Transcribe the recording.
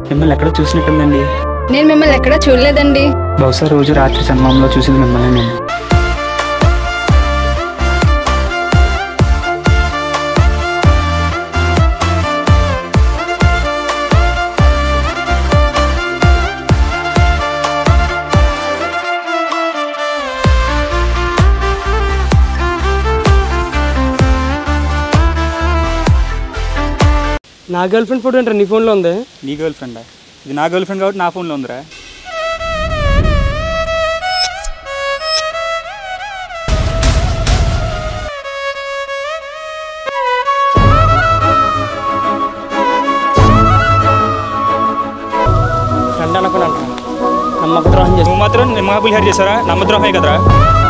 మిమ్మల్ని ఎక్కడో చూసినట్టుందండి నేను మిమ్మల్ని ఎక్కడా చూడలేదండి బహుశా రోజు రాత్రి జన్మంలో చూసింది మిమ్మల్ని నేను నా గర్ల్ ఫ్రెండ్ ఫోటో ఏంటరా నీ ఫోన్లో ఉంది నీ గర్ల్ ఫ్రెండా ఇది నా గర్ల్ ఫ్రెండ్ కాబట్టి నా ఫోన్లో ఉందిరా ఫ్రెండ్ అనుకుని అంటారా నమ్మక ద్రోహం చేసి నువ్వు మాత్రం నిమ్మగా పులిహార చేశారా నమ్మద్రోహమే కదరా